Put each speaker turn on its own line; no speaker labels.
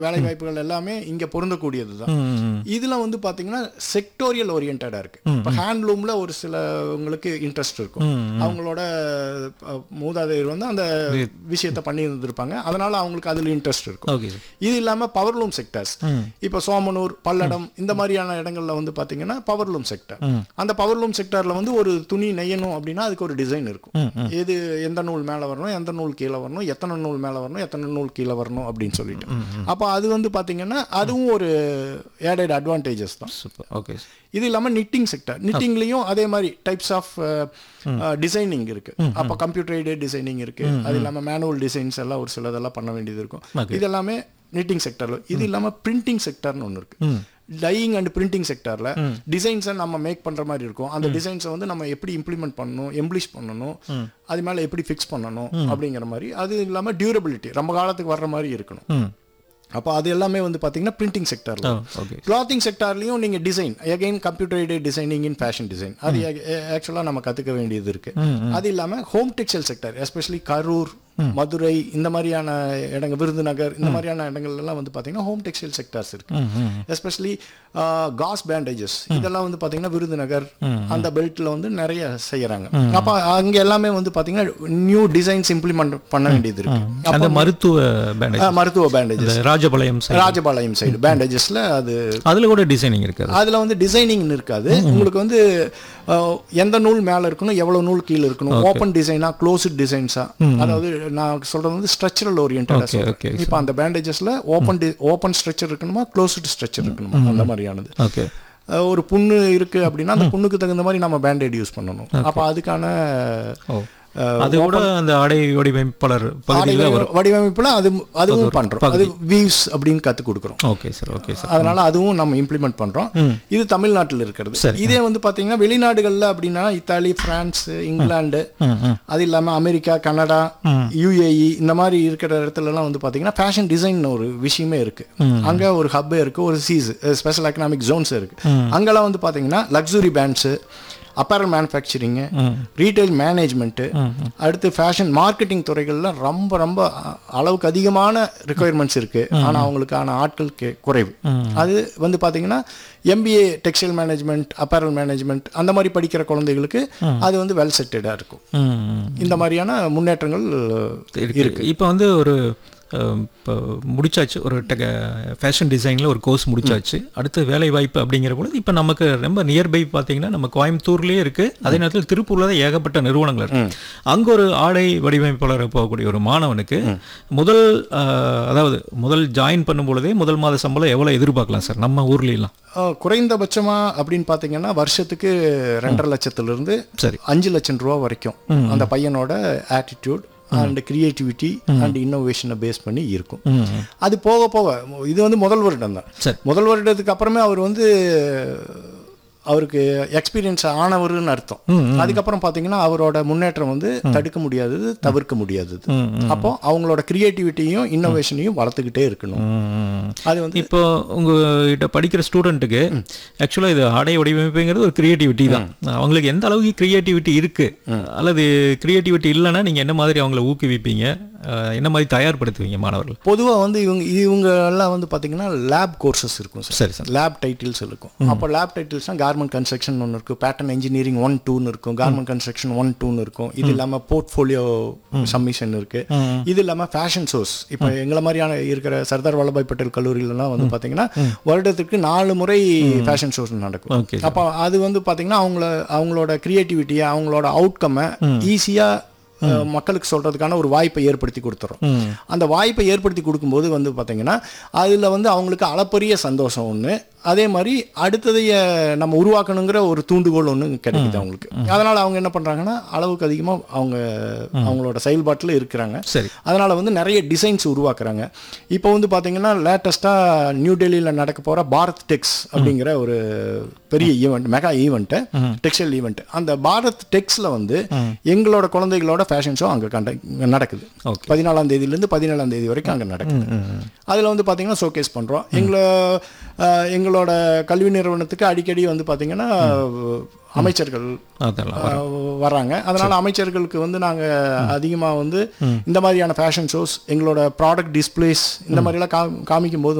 வேலை வாய்ப்புகள் எல்லாமே இங்க பொருந்தக்கூடியது தான் இதுல வந்து பாத்தீங்கன்னா செக்டோரியல் ஓரியன்டா இருக்கு இப்போ ஹேண்ட்லூம்ல ஒரு சிலவங்களுக்கு இன்ட்ரெஸ்ட் இருக்கும் அவங்களோட அஹ், மூதாதையர் வந்து அந்த விஷயத்தை பண்ணி இருந்திருப்பாங்க அதனால அவங்களுக்கு அதுல இன்ட்ரெஸ்ட் இருக்கும்
ஓகே சார்
இது இல்லாம பவர்லூம் செக்டர்ஸ் இப்போ சோமனூர் பல்லடம் இந்த மாதிரியான இடங்கள்ல வந்து பாத்தீங்கன்னா பவர்லூம் செக்டர் அந்த பவர்லூம் செக்டர்ல வந்து ஒரு துணி நெய்யணும் அப்படின்னா அதுக்கு ஒரு டிசைன் இருக்கும் எது எந்த நூல் மேல வரணும் எந்த நூல் கீழே வரணும் எத்தனை நூல் மேல வரணும் எத்தனை நூல் கீழே வரணும் அப்படின்னு சொல்லிட்டு அப்போ அது வந்து பாத்தீங்கன்னா அதுவும் ஒரு ஏடட் அட்வான்டேஜஸ் தான்
சூப்பர் ஓகே சார்
இது இல்லாமல் நிட்டிங் செக்டர் நிட்டிங்லேயும் அதே மாதிரி டைப்ஸ் ஆஃப் டிசைனிங் இருக்கு அப்போ கம்ப்யூட்டர் எய்டட் டிசைனிங் இருக்கு அது இல்லாமல் மேனுவல் டிசைன்ஸ் எல்லாம் ஒரு சிலதெல்லாம் பண்ண வேண்டியது இருக்கும் இது எல்லாமே நிட்டிங் செக்டர்ல இது இல்லாமல் பிரிண்டிங் செக்டர்னு ஒன்று இருக்கு டையிங் அண்ட் பிரிண்டிங் செக்டர்ல டிசைன்ஸை நம்ம மேக் பண்ற மாதிரி இருக்கும் அந்த டிசைன்ஸை வந்து நம்ம எப்படி இம்ப்ளிமெண்ட் பண்ணணும் எம்ப்ளிஷ் பண்ணணும் அது மேல எப்படி ஃபிக்ஸ் பண்ணணும் அப்படிங்கிற மாதிரி அது இல்லாமல் டியூரபிலிட்டி ரொம்ப காலத்துக்கு வர்ற மாதிரி இருக்கணும்
ம்
அப்போ அது எல்லாமே வந்து பார்த்தீங்கன்னா பிரிண்டிங் செக்டர்ல
ஓ ஓகே
கிளாத்திங் செக்டார்லையும் நீங்கள் design again computer aided designing in fashion design அது ஆக்சுவலாக நம்ம கற்றுக்க வேண்டியது இருக்கு அது இல்லாமல் home textile sector especially Karur Madurai இந்த மாதிரியான இடங்கள் விருதுநகர் இந்த மாதிரியான இடங்கள்லாம் வந்து பார்த்தீங்கன்னா ஹோம் டெக்ஸ்டைல் செக்டார்ஸ் இருக்கு எஸ்பெஷலி காஸ் பேண்டேஜஸ் இதெல்லாம் வந்து பார்த்தீங்கன்னா விருதுநகர் அந்த பெல்ட்டில் வந்து நிறைய செய்யறாங்க அப்போ அங்கே எல்லாமே வந்து பார்த்தீங்கன்னா நியூ டிசைன்ஸ் இம்ப்ளிமெண்ட் பண்ண வேண்டியது இருக்கு
அந்த மருத்துவ பேண்டேஜ்
அஹ், மருத்துவ பேண்டேஜஸ்
இந்த ராஜபாளையம் சைடு
ராஜபாளையம் சைடு பேண்டேஜஸ்ல அது
அதுல கூட டிசைனிங் இருக்காது
அதுல வந்து டிசைனிங் இருக்காது உங்களுக்கு வந்து அஹ், எந்த நூல் மேல இருக்கணும் எவ்வளவு நூல் கீழே இருக்கணும் ஓப்பன் டிசைனா க்ளோஸ்ட் டிசைன்ஸா அதாவது நான் சொல்றது வந்து ஸ்ட்ரக்சரல் ஓரியன்டா
Okay, okay,
இப்போ அந்த பேண்டேஜஸ்ல ஓப்பன் ஓப்பன் ஸ்ட்ரக்சர் இருக்கணுமா க்ளோஸ்ட் ஸ்ட்ரக்சர் இருக்கணுமா அந்த மாதிரியானது
ஓகே
அஹ், ஒரு புண்ணு இருக்கு அப்படின்னா அந்த புண்ணுக்கு தகுந்த மாதிரி நம்ம பேண்டேட் யூஸ் பண்ணணும் அப்போ அதுக்கான
ஓ
அஹ்,
அது கூட அந்த ஆடை வடிவமைப்பாளர் பகுதியில்
ஆடை வடிவமைப்புல அது அதுவும் பண்றோம் அது வீவ்ஸ் அப்படின்னு கத்து கொடுக்குறோம்
ஓகே சார் ஓகே சார்
அதனால அதுவும் நம்ம இம்ப்ளிமெண்ட் பண்றோம் இது தமிழ்நாட்டில் இருக்கிறது இதே வந்து பாத்தீங்கன்னா வெளிநாடுகள்ல அப்படின்னா இத்தாலி பிரான்ஸ் இங்கிலாந்து அது இல்லாம அமெரிக்கா கனடா யுஏஇ இந்த மாதிரி இருக்கிற இடத்துல எல்லாம் வந்து பாத்தீங்கன்னா ஃபேஷன் டிசைன் ஒரு விஷயமே இருக்கு அங்க ஒரு ஹப் இருக்கு ஒரு சீஸ் ஸ்பெஷல் எக்கனாமிக் ஜோன்ஸ் இருக்கு அங்கெல்லாம் வந்து பாத்தீங்கன்னா luxury pants apparel manufacturing retail management அடுத்து ஃபேஷன் மார்க்கெட்டிங் துறைகள்ல ரொம்ப ரொம்ப அ- அளவுக்கு அதிகமான ரெக்குயர்மெண்ட்ஸ் இருக்கு ஆனா அவங்களுக்கான ஆட்கள் கே- குறைவு அது வந்து பாத்தீங்கன்னா MBA textile management apparel management அந்த மாதிரி படிக்கிற குழந்தைகளுக்கு அது வந்து வெல் செட்டடாக இருக்கும்
ம்
இந்த மாதிரியான முன்னேற்றங்கள்
இருக்கு இப்போ வந்து ஒரு அஹ், இப்போ முடிச்சாச்சு ஒரு டெக ஃபேஷன் டிசைனில் ஒரு கோர்ஸ் முடிச்சாச்சு அடுத்து வேலை வாய்ப்பு அப்படிங்கிற பொழுது இப்போ நமக்கு ரொம்ப நியர்பை பார்த்தீங்கன்னா நம்ம கோயம்புத்தூர்லேயே இருக்குது அதே நேரத்தில் திருப்பூரில் தான் ஏகப்பட்ட நிறுவனங்கள் இருக்கு அங்கே ஒரு ஆடை வடிவமைப்பாளர் போகக்கூடிய ஒரு மாணவனுக்கு முதல் அஹ், அதாவது முதல் ஜாயின் பண்ணும் பொழுதே முதல் மாத சம்பளம் எவ்வளோ எதிர்பார்க்கலாம் சார் நம்ம ஊர்லலாம்
அஹ், குறைந்தபட்சமா அப்படின்னு பார்த்தீங்கன்னா வருஷத்துக்கு ரெண்டரை லட்சத்துல இருந்து
சரி.
அஞ்சு லட்சம் ரூபா வரைக்கும் அந்த பையனோட ஆட்டிடியூட் அண்ட் கிரியேட்டிவிட்டி அண்ட் இன்னோவேஷனை பேஸ் பண்ணி இருக்கும் அது போக போக இது வந்து முதல் வருடம் தான்
சரி.
முதல் வருடத்துக்கு அப்புறமே அவர் வந்து அவருக்கு எக்ஸ்பீரியன்ஸ் ஆனவர்னு அர்த்தம் அதுக்கப்புறம் பார்த்தீங்கன்னா அவரோட முன்னேற்றம் வந்து தடுக்க முடியாதது தவிர்க்க முடியாதது அப்போ அவங்களோட கிரியேட்டிவிட்டியும் இன்னோவேஷனையும் வளர்த்துக்கிட்டே இருக்கணும் அது வந்து
இப்போ உங்ககிட்ட படிக்கிற ஸ்டூடெண்ட்டுக்கு ஆக்சுவலாக இது ஆடை வடிவமைப்புங்கிறது ஒரு கிரியேட்டிவிட்டி தான் அவங்களுக்கு எந்த அளவுக்கு கிரியேட்டிவிட்டி இருக்கு அல்லது கிரியேட்டிவிட்டி இல்லைன்னா நீங்க என்ன மாதிரி அவங்கள ஊக்குவிப்பீங்க அஹ், என்ன மாதிரி தயார்படுத்துவீங்க மாணவர்கள்
பொதுவா வந்து இவங்க இவங்க எல்லாம் வந்து பாத்தீங்கன்னா லேப் கோர்சஸ் இருக்கும் சார்
சரி சார்
லேப் டைட்டில்ஸ் இருக்கும் அப்போ லேப் டைட்டில்ஸ்னா கார்மெண்ட் கன்ஸ்ட்ரக்ஷன் ஒன்று இருக்கும் பேட்டர்ன் இன்ஜினியரிங் ஒன் டூன்னு இருக்கும் கார்மெண்ட் கன்ஸ்ட்ரக்ஷன் ஒன் டூன்னு இருக்கும் இது இல்லாம போர்ட்ஃபோலியோ சப்மிஷன் இருக்கு இது இல்லாம ஃபேஷன் ஷோஸ் இப்போ எங்களை மாதிரியான இருக்கிற சர்தார் வல்லபாய் பட்டேல் கல்லூரியிலலாம் வந்து பாத்தீங்கன்னா வருடத்துக்கு நாலு முறை ஃபேஷன் ஷோஸ் நடக்கும்
ஓகே
அப்போ அது வந்து பாத்தீங்கன்னா அவங்கள அவங்களோட கிரியேட்டிவிட்டியை அவங்களோட அவுட்கம்மை ஈஸியா மக்களுக்கு சொல்றதுக்கான ஒரு வாய்ப்பை ஏற்படுத்தி கொடுத்துறோம் அந்த வாய்ப்பை ஏற்படுத்தி கொடுக்கும்போது வந்து பாத்தீங்கன்னா அதுல வந்து அவங்களுக்கு அளப்பரிய சந்தோஷம் ஒண்ணு அதே மாதிரி அடுத்ததைய நம்ம உருவாக்கணுங்கிற ஒரு தூண்டுகோல் ஒண்ணு கிடைக்குது அவங்களுக்கு அதனால அவங்க என்ன பண்றாங்கன்னா அளவுக்கு அதிகமா அவங்க அவங்களோட செயல்பாட்டுல இருக்கிறாங்க
சரி
அதனால வந்து நிறைய டிசைன்ஸ் உருவாக்குறாங்க இப்போ வந்து பாத்தீங்கன்னா லேட்டஸ்டா நியூ டெல்லியில நடக்க போற பாரத் டெக்ஸ் அப்படிங்கிற ஒரு பெரிய event mega event textile event அந்த பாரத் டெக்ஸ்ல வந்து எங்களோட குழந்தைகளோட ஃபேஷன் ஷோ அங்க கண்ட நடக்குது
Okay.
பதினாலாம் தேதியிலேருந்து பதினேழாம் தேதி வரைக்கும் அங்க நடக்குது அதுல வந்து பாத்தீங்கன்னா ஷோகேஸ் பண்றோம் எங்களை அஹ், எங்களோட எங்களோட கல்வி நிறுவனத்துக்கு அடிக்கடி வந்து பார்த்தீங்கன்னா அமைச்சர்கள்
அதெல்லாம்
அஹ், வர்றாங்க அதனால அமைச்சர்களுக்கு வந்து நாங்க அதிகமா வந்து இந்த மாதிரியான ஃபேஷன் ஷோஸ் எங்களோட ப்ராடக்ட் டிஸ்பிளேஸ் இந்த மாதிரிலாம் கா காமிக்கும் போது